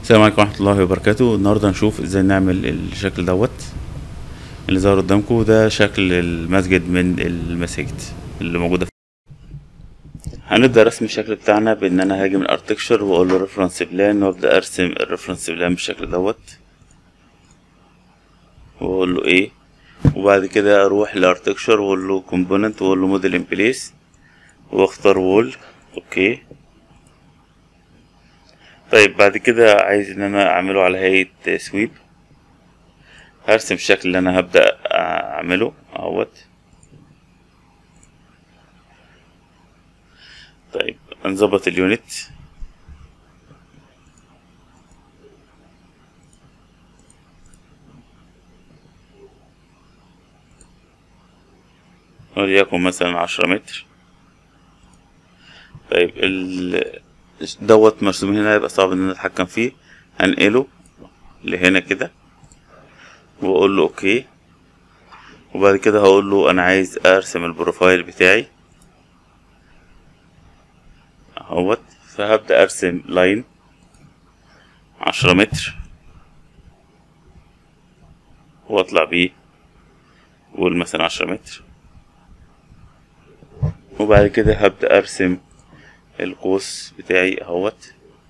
السلام عليكم ورحمة الله وبركاته النهاردة هنشوف ازاي نعمل الشكل دوت اللي ظهر قدامكم ده شكل المسجد من المساجد اللي موجودة في هنبدأ رسم الشكل بتاعنا بإن أنا هاجي من الارتكشر وأقول له ريفرنس بلان وأبدأ أرسم الريفرنس بلان بالشكل دوت وأقول له إيه وبعد كده أروح للارتكشر وأقول له كومبوننت وأقول له موديل إن بليس وأختار وول أوكي طيب بعد كده عايز ان انا اعمله على هيئة سويب هرسم الشكل اللي انا هبدأ اعمله اهوت طيب نظبط اليونت وليكن مثلا عشرة متر طيب ال دوت مرسوم هنا هيبقى صعب ان انا اتحكم فيه هنقله لهنا كده واقول له اوكي وبعد كده هقول له انا عايز ارسم البروفايل بتاعي اهوت فهبدأ ارسم لاين عشرة متر واطلع بيه قول مثلا عشرة متر وبعد كده هبدأ ارسم القوس بتاعي اهوت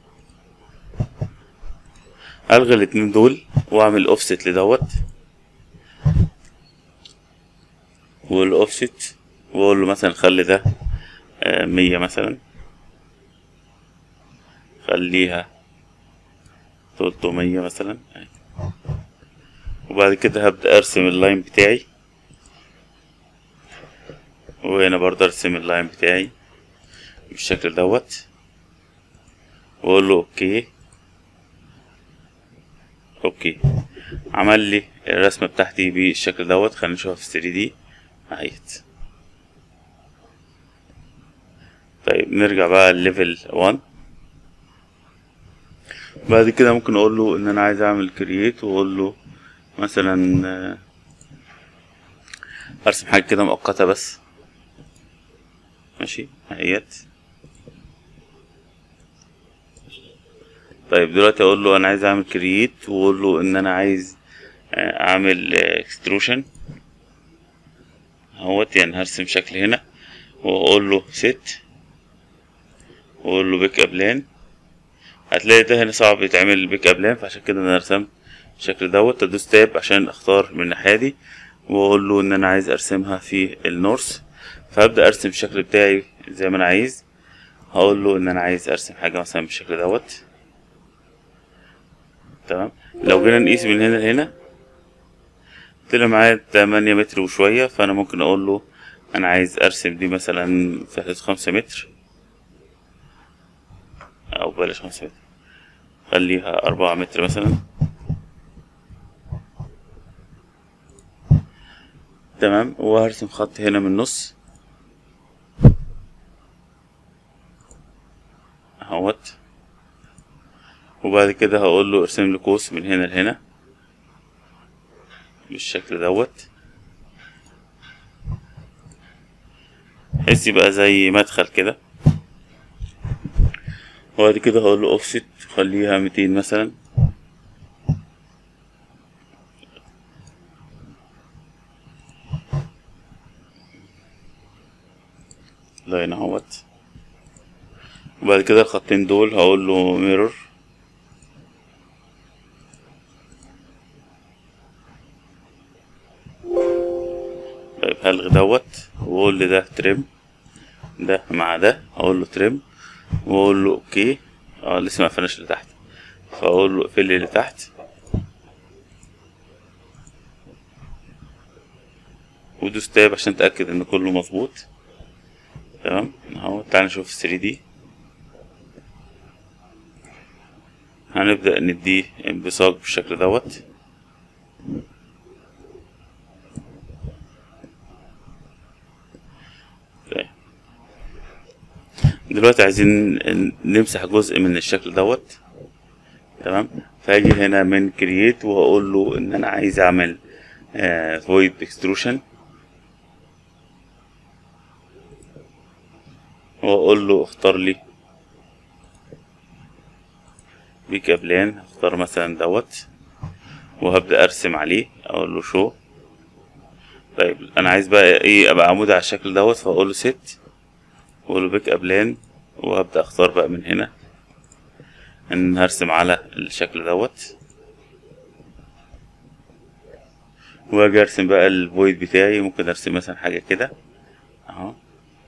الغي الاتنين دول واعمل اوفست لدوت والاوفست واقول له مثلا خلي ده مية مثلا خليها تلتمية مثلا وبعد كده هبدأ ارسم اللاين بتاعي وهنا برضه ارسم اللاين بتاعي بالشكل دوت واقول له اوكي اوكي عمل لي الرسمه بتاعتي بالشكل دوت خلينا نشوفها في 3 دي اهيت طيب نرجع بقى لليفل 1 بعد كده ممكن اقول له ان انا عايز اعمل كرييت واقول له مثلا ارسم حاجه كده مؤقته بس ماشي اهيت طيب دلوقتي اقول له انا عايز اعمل كرييت واقول له ان انا عايز اعمل اكستروشن اهوت يعني هرسم شكل هنا واقول له ست واقول له بيك ابلان هتلاقي ده هنا صعب يتعمل بيك ابلان فعشان كده انا رسمت الشكل دوت ادوس تاب عشان اختار من الناحيه دي واقول له ان انا عايز ارسمها في النورث فهبدا ارسم الشكل بتاعي زي ما انا عايز هقول له ان انا عايز ارسم حاجه مثلا بالشكل دوت تمام لو جينا نقيس من هنا لهنا طلع معايا تمانية متر وشوية فأنا ممكن أقول له أنا عايز أرسم دي مثلا في حدود خمسة متر أو بلاش خمسة متر خليها أربعة متر مثلا تمام وهرسم خط هنا من النص اهوت وبعد كده هقول له ارسم لي قوس من هنا لهنا بالشكل دوت بحيث يبقى زي مدخل كده وبعد كده هقول له اوفست خليها ميتين مثلا لاين اهوت وبعد كده الخطين دول هقول له ميرور طيب هلغي دوت واقول لي ده ترم ده مع ده اقول له ترم واقول له اوكي اه لسه ما قفلناش اللي تحت فاقول له اقفل لي اللي تحت ودوس تاب عشان اتاكد ان كله مظبوط تمام اهو تعال نشوف 3 دي هنبدأ نديه انبساط بالشكل دوت دلوقتي عايزين نمسح جزء من الشكل دوت تمام فاجي هنا من كرييت وهقول له ان انا عايز اعمل فويد اكستروشن واقول له اختار لي بيك ابلان هختار مثلا دوت وهبدأ ارسم عليه اقول له شو طيب انا عايز بقى ايه ابقى عمود على الشكل دوت فاقول له ست واقول له بيك ابلان وهبدأ اختار بقى من هنا ان هرسم على الشكل دوت واجي ارسم بقى الفويد بتاعي ممكن ارسم مثلا حاجة كده اهو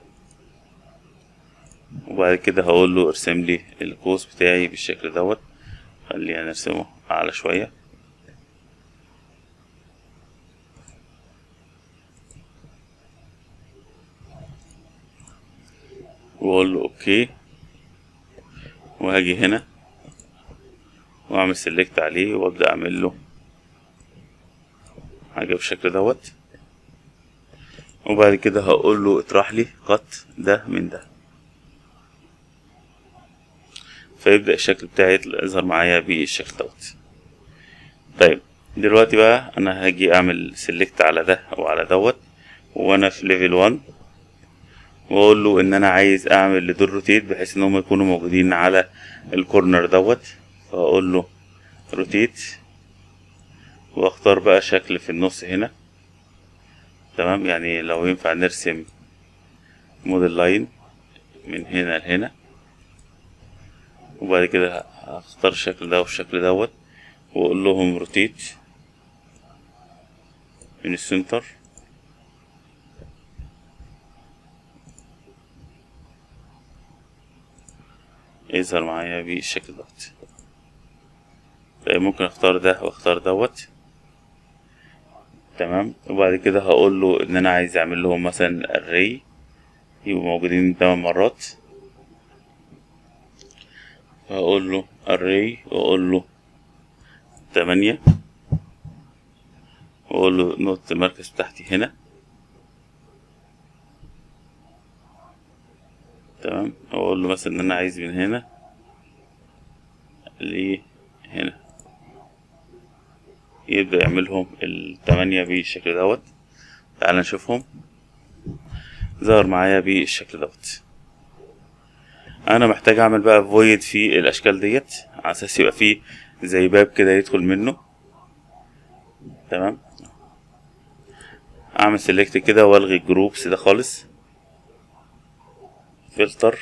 وبعد كده هقول له ارسم لي القوس بتاعي بالشكل دوت خلينا نرسمه اعلى شوية واقول له اوكي وهاجي هنا واعمل سيلكت عليه وابدا اعمل له حاجه بالشكل دوت وبعد كده هقول له اطرح لي قط ده من ده فيبدا الشكل بتاعي يظهر معايا بالشكل دوت طيب دلوقتي بقى انا هاجي اعمل سيلكت على ده او على دوت وانا في ليفل 1 واقول له ان انا عايز اعمل لدول روتيت بحيث ان هم يكونوا موجودين على الكورنر دوت فاقول له روتيت واختار بقى شكل في النص هنا تمام يعني لو ينفع نرسم موديل لاين من هنا لهنا وبعد كده هختار الشكل ده والشكل دوت واقول لهم روتيت من السنتر يظهر معايا بالشكل دوت طيب ممكن اختار ده واختار دوت تمام وبعد كده هقول له ان انا عايز اعمل لهم مثلا array يبقوا موجودين تمن مرات هقول له array واقول له تمانية واقول له نقطة المركز بتاعتي هنا تمام واقول له مثلا ان انا عايز من هنا لهنا يبدأ يعملهم التمانية بالشكل دوت تعال نشوفهم ظهر معايا بالشكل دوت انا محتاج اعمل بقى فويد في الاشكال ديت على اساس يبقى فيه زي باب كده يدخل منه تمام اعمل سيلكت كده والغي الجروبس ده خالص فلتر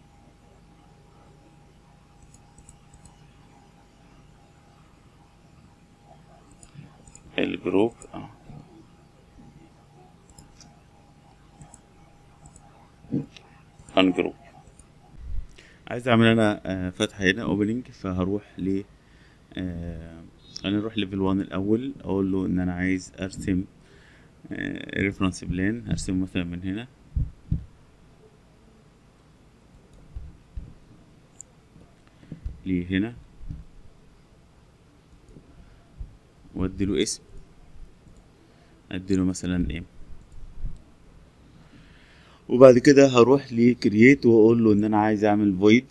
الجروب اه ان جروب عايز اعمل انا آه، فتحه هنا اوبننج فهروح ل آه، انا اروح ليفل 1 الاول اقول له ان انا عايز ارسم ريفرنس بلان هرسمه مثلا من هنا لهنا واديله اسم اديله مثلا ايه وبعد كده هروح لكرييت واقول له ان انا عايز اعمل فويد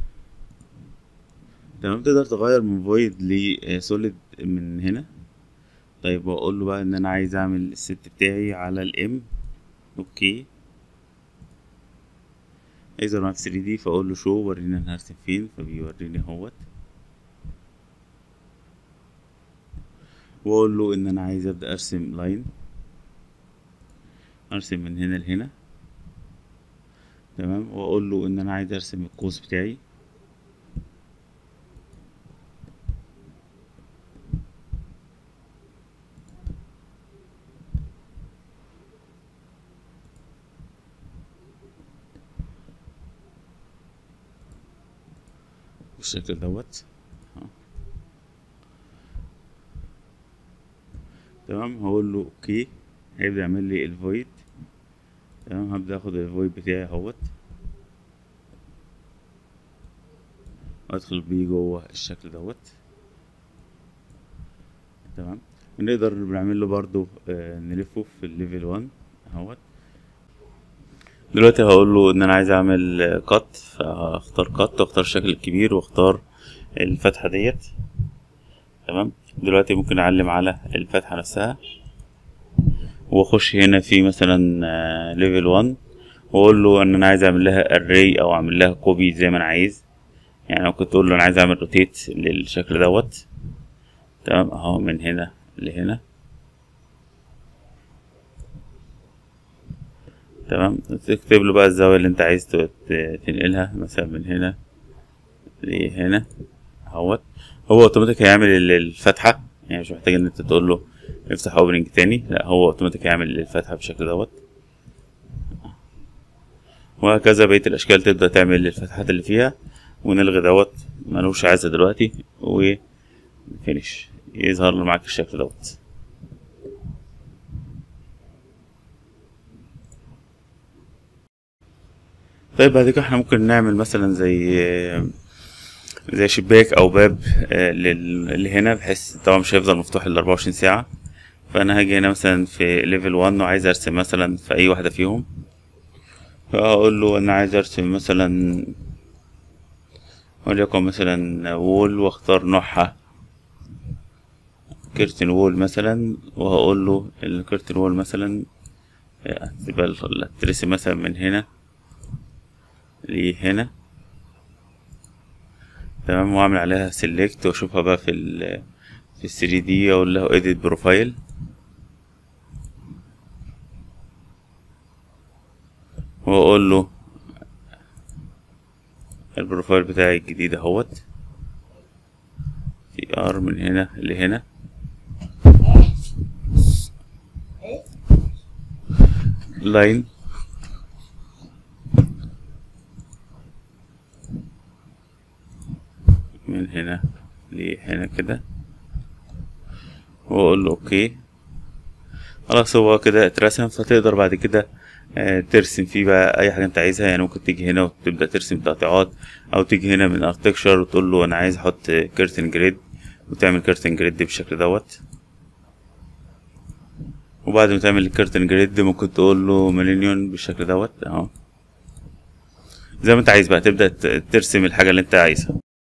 تمام تقدر تغير من فويد لسوليد من هنا طيب واقول له بقى ان انا عايز اعمل الست بتاعي على الام اوكي يظهر معاك 3 دي فاقول له شو وريني انا هرسم فين فبيوريني اهوت واقول له ان انا عايز ابدا ارسم لاين ارسم من هنا لهنا تمام واقول له ان انا عايز ارسم القوس بتاعي بالشكل دوت اه. تمام هقول له اوكي هيبدأ يعمل لي الفويد تمام هبدأ اخد الفويد بتاعي اهوت وادخل بيه جوه الشكل دوت تمام نقدر نعمل له برضو آه نلفه في الليفل 1 اهوت دلوقتي هقول له ان انا عايز اعمل كات فاختار كات واختار الشكل الكبير واختار الفتحه ديت تمام دلوقتي ممكن اعلم على الفتحه نفسها واخش هنا في مثلا ليفل 1 واقول له ان انا عايز اعمل لها اري او اعمل لها كوبي زي ما انا عايز يعني ممكن تقول له انا عايز اعمل روتيت للشكل دوت تمام اهو من هنا لهنا تمام تكتب له بقى الزاوية اللي انت عايز ت- ت- تنقلها مثلا من هنا لهنا اهوت هو اوتوماتيك هيعمل ال- الفتحة يعني مش محتاج ان انت تقول له افتح اوبننج تاني لا هو اوتوماتيك هيعمل الفتحة بالشكل دوت وهكذا بقية الاشكال تبدأ تعمل الفتحات اللي فيها ونلغي دوت ملوش عايزة دلوقتي وفينش يظهر معاك الشكل دوت طيب بعد كده احنا ممكن نعمل مثلا زي زي شباك او باب آه، لل- اللي هنا بحيث طبعا مش هيفضل مفتوح ال 24 ساعة فانا هاجي هنا مثلا في ليفل 1 وعايز ارسم مثلا في اي واحدة فيهم فاقول له انا عايز ارسم مثلا وليكن مثلا وول واختار نوعها كيرتن وول مثلا وهقول له الكيرتن وول مثلا آه، تبقى ال- ترسم مثلا من هنا لهنا تمام واعمل عليها سيلكت واشوفها بقى في ال في ال 3 دي اقول له edit بروفايل واقول له البروفايل بتاعي الجديد اهوت تي ار من هنا لهنا لاين من هنا لهنا كده واقول له اوكي خلاص هو كده اترسم فتقدر بعد كده آه، ترسم فيه بقى اي حاجه انت عايزها يعني ممكن تيجي هنا وتبدا ترسم تقطيعات او تيجي هنا من ارتكشر وتقول له انا عايز احط كيرتن جريد وتعمل كيرتن جريد بالشكل دوت وبعد ما تعمل الكيرتن جريد ممكن تقول له ملينيون بالشكل دوت اهو زي ما انت عايز بقى تبدا ت- ترسم الحاجه اللي انت عايزها